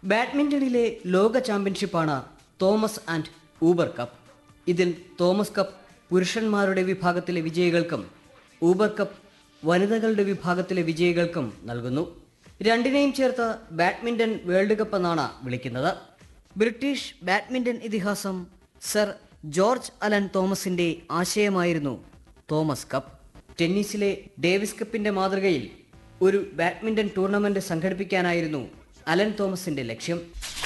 ബാഡ്മിന്റണിലെ ലോക ചാമ്പ്യൻഷിപ്പാണ് Thomas and Uber cup ഇതിൽ തോമസ് കപ്പ് പുരുഷന്മാരുടെ വിഭാഗത്തിലെ വിജയികൾക്കും ഊബർ കപ്പ് വനിതകളുടെ വിഭാഗത്തിലെ വിജയികൾക്കും നൽകുന്നു രണ്ടിനെയും ചേർത്ത് ബാഡ്മിന്റൺ വേൾഡ് കപ്പ് എന്നാണ് വിളിക്കുന്നത് ബ്രിട്ടീഷ് ബാഡ്മിന്റൺ ഇതിഹാസം സർ ജോർജ് അലൻ തോമസിന്റെ ആശയമായിരുന്നു തോമസ് കപ്പ് ടെന്നീസിലെ ഡേവിസ് കപ്പിന്റെ മാതൃകയിൽ ഒരു ബാഡ്മിന്റൺ ടൂർണമെന്റ് സംഘടിപ്പിക്കാനായിരുന്നു അലൻ തോമസിന്റെ ലക്ഷ്യം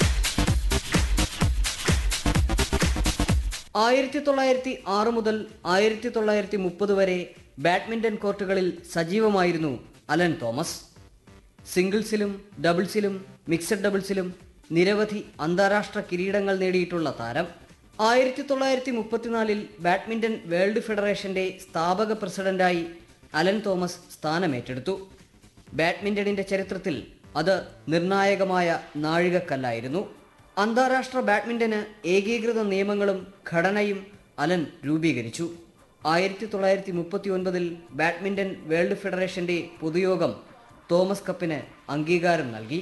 ആയിരത്തി തൊള്ളായിരത്തി ആറ് മുതൽ ആയിരത്തി തൊള്ളായിരത്തി മുപ്പത് വരെ ബാഡ്മിന്റൺ കോർട്ടുകളിൽ സജീവമായിരുന്നു അലൻ തോമസ് സിംഗിൾസിലും ഡബിൾസിലും മിക്സഡ് ഡബിൾസിലും നിരവധി അന്താരാഷ്ട്ര കിരീടങ്ങൾ നേടിയിട്ടുള്ള താരം ആയിരത്തി തൊള്ളായിരത്തി മുപ്പത്തിനാലിൽ ബാഡ്മിന്റൺ വേൾഡ് ഫെഡറേഷന്റെ സ്ഥാപക പ്രസിഡന്റായി അലൻ തോമസ് സ്ഥാനമേറ്റെടുത്തു ബാഡ്മിന്റണിന്റെ ചരിത്രത്തിൽ അത് നിർണായകമായ നാഴികക്കല്ലായിരുന്നു അന്താരാഷ്ട്ര ബാഡ്മിന്റന് ഏകീകൃത നിയമങ്ങളും ഘടനയും അലൻ രൂപീകരിച്ചു ആയിരത്തി തൊള്ളായിരത്തി മുപ്പത്തി ഒൻപതിൽ ബാഡ്മിന്റൺ വേൾഡ് ഫെഡറേഷന്റെ പൊതുയോഗം തോമസ് കപ്പിന് അംഗീകാരം നൽകി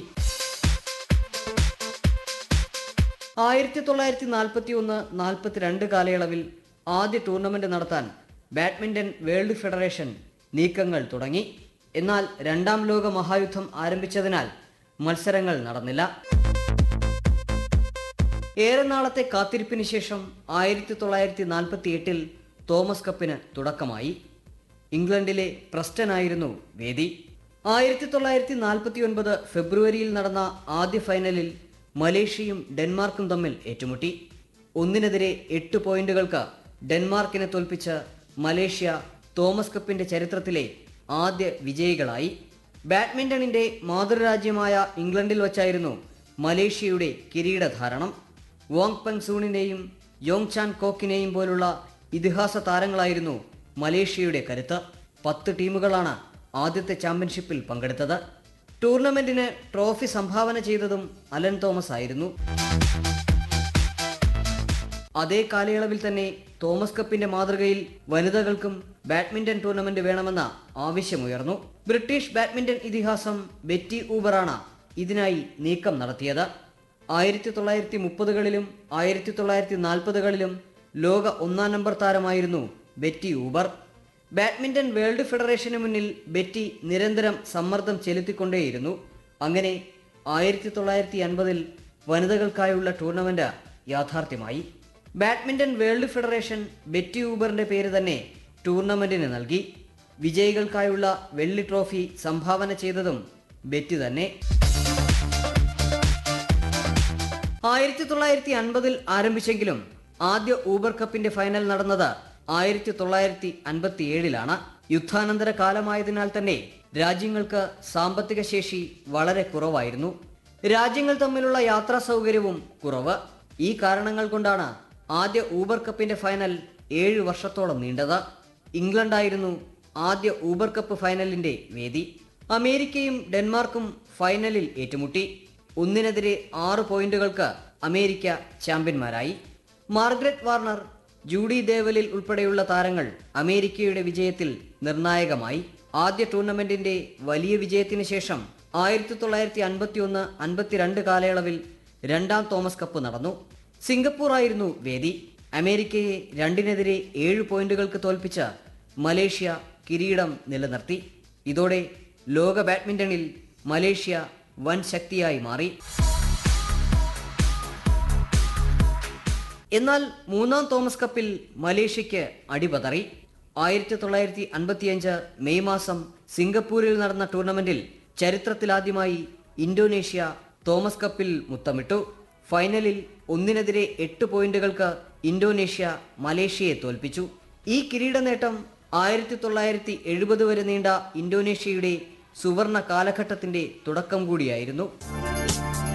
ആയിരത്തി തൊള്ളായിരത്തി നാൽപ്പത്തി ഒന്ന് നാൽപ്പത്തിരണ്ട് കാലയളവിൽ ആദ്യ ടൂർണമെന്റ് നടത്താൻ ബാഡ്മിന്റൺ വേൾഡ് ഫെഡറേഷൻ നീക്കങ്ങൾ തുടങ്ങി എന്നാൽ രണ്ടാം ലോക മഹായുദ്ധം ആരംഭിച്ചതിനാൽ മത്സരങ്ങൾ നടന്നില്ല ഏറെ നാളത്തെ കാത്തിരിപ്പിന് ശേഷം ആയിരത്തി തൊള്ളായിരത്തി നാൽപ്പത്തി എട്ടിൽ തോമസ് കപ്പിന് തുടക്കമായി ഇംഗ്ലണ്ടിലെ പ്രസ്റ്റനായിരുന്നു വേദി ആയിരത്തി തൊള്ളായിരത്തി നാൽപ്പത്തി ഒൻപത് ഫെബ്രുവരിയിൽ നടന്ന ആദ്യ ഫൈനലിൽ മലേഷ്യയും ഡെൻമാർക്കും തമ്മിൽ ഏറ്റുമുട്ടി ഒന്നിനെതിരെ എട്ട് പോയിന്റുകൾക്ക് ഡെൻമാർക്കിനെ തോൽപ്പിച്ച് മലേഷ്യ തോമസ് കപ്പിന്റെ ചരിത്രത്തിലെ ആദ്യ വിജയികളായി ബാഡ്മിന്റണിന്റെ മാതൃരാജ്യമായ ഇംഗ്ലണ്ടിൽ വച്ചായിരുന്നു മലേഷ്യയുടെ കിരീടധാരണം വോങ് പെങ് സൂണിനെയും യോങ് ചാൻ കോക്കിനെയും പോലുള്ള ഇതിഹാസ താരങ്ങളായിരുന്നു മലേഷ്യയുടെ കരുത്ത് പത്ത് ടീമുകളാണ് ആദ്യത്തെ ചാമ്പ്യൻഷിപ്പിൽ പങ്കെടുത്തത് ടൂർണമെന്റിന് ട്രോഫി സംഭാവന ചെയ്തതും അലൻ തോമസ് ആയിരുന്നു അതേ കാലയളവിൽ തന്നെ തോമസ് കപ്പിന്റെ മാതൃകയിൽ വനിതകൾക്കും ബാഡ്മിന്റൺ ടൂർണമെന്റ് വേണമെന്ന ആവശ്യമുയർന്നു ബ്രിട്ടീഷ് ബാഡ്മിന്റൺ ഇതിഹാസം ബെറ്റി ഊബറാണ് ഇതിനായി നീക്കം നടത്തിയത് ആയിരത്തി തൊള്ളായിരത്തി മുപ്പതുകളിലും ആയിരത്തി തൊള്ളായിരത്തി നാൽപ്പതുകളിലും ലോക ഒന്നാം നമ്പർ താരമായിരുന്നു ബെറ്റി ഊബർ ബാഡ്മിന്റൺ വേൾഡ് ഫെഡറേഷന് മുന്നിൽ ബെറ്റി നിരന്തരം സമ്മർദ്ദം ചെലുത്തിക്കൊണ്ടേയിരുന്നു അങ്ങനെ ആയിരത്തി തൊള്ളായിരത്തി അൻപതിൽ വനിതകൾക്കായുള്ള ടൂർണമെന്റ് യാഥാർത്ഥ്യമായി ബാഡ്മിന്റൺ വേൾഡ് ഫെഡറേഷൻ ബെറ്റി ഊബറിന്റെ പേര് തന്നെ ടൂർണമെന്റിന് നൽകി വിജയികൾക്കായുള്ള വെള്ളി ട്രോഫി സംഭാവന ചെയ്തതും ബെറ്റി തന്നെ ആയിരത്തി തൊള്ളായിരത്തി അൻപതിൽ ആരംഭിച്ചെങ്കിലും ആദ്യ ഊബർ കപ്പിന്റെ ഫൈനൽ നടന്നത് ആയിരത്തി തൊള്ളായിരത്തി അൻപത്തി ഏഴിലാണ് യുദ്ധാനന്തര കാലമായതിനാൽ തന്നെ രാജ്യങ്ങൾക്ക് സാമ്പത്തിക ശേഷി വളരെ കുറവായിരുന്നു രാജ്യങ്ങൾ തമ്മിലുള്ള യാത്രാ സൗകര്യവും കുറവ് ഈ കാരണങ്ങൾ കൊണ്ടാണ് ആദ്യ ഊബർ കപ്പിന്റെ ഫൈനൽ ഏഴ് വർഷത്തോളം നീണ്ടത് ഇംഗ്ലണ്ടായിരുന്നു ആദ്യ ഊബർ കപ്പ് ഫൈനലിന്റെ വേദി അമേരിക്കയും ഡെൻമാർക്കും ഫൈനലിൽ ഏറ്റുമുട്ടി ഒന്നിനെതിരെ ആറ് പോയിന്റുകൾക്ക് അമേരിക്ക ചാമ്പ്യന്മാരായി മാർഗ്രറ്റ് വാർണർ ജൂഡി ദേവലിൽ ഉൾപ്പെടെയുള്ള താരങ്ങൾ അമേരിക്കയുടെ വിജയത്തിൽ നിർണായകമായി ആദ്യ ടൂർണമെന്റിന്റെ വലിയ വിജയത്തിന് ശേഷം ആയിരത്തി തൊള്ളായിരത്തി അൻപത്തി ഒന്ന് അൻപത്തിരണ്ട് കാലയളവിൽ രണ്ടാം തോമസ് കപ്പ് നടന്നു സിംഗപ്പൂർ ആയിരുന്നു വേദി അമേരിക്കയെ രണ്ടിനെതിരെ ഏഴ് പോയിന്റുകൾക്ക് തോൽപ്പിച്ച മലേഷ്യ കിരീടം നിലനിർത്തി ഇതോടെ ലോക ബാഡ്മിന്റണിൽ മലേഷ്യ വൻ ശക്തിയായി മാറി എന്നാൽ മൂന്നാം തോമസ് കപ്പിൽ മലേഷ്യയ്ക്ക് അടിപതറി ആയിരത്തി തൊള്ളായിരത്തി അൻപത്തിയഞ്ച് മെയ് മാസം സിംഗപ്പൂരിൽ നടന്ന ടൂർണമെന്റിൽ ചരിത്രത്തിലാദ്യമായി ഇന്തോനേഷ്യ തോമസ് കപ്പിൽ മുത്തമിട്ടു ഫൈനലിൽ ഒന്നിനെതിരെ എട്ട് പോയിന്റുകൾക്ക് ഇന്തോനേഷ്യ മലേഷ്യയെ തോൽപ്പിച്ചു ഈ കിരീട നേട്ടം ആയിരത്തി തൊള്ളായിരത്തി എഴുപത് വരെ നീണ്ട ഇന്തോനേഷ്യയുടെ സുവർണ കാലഘട്ടത്തിന്റെ തുടക്കം കൂടിയായിരുന്നു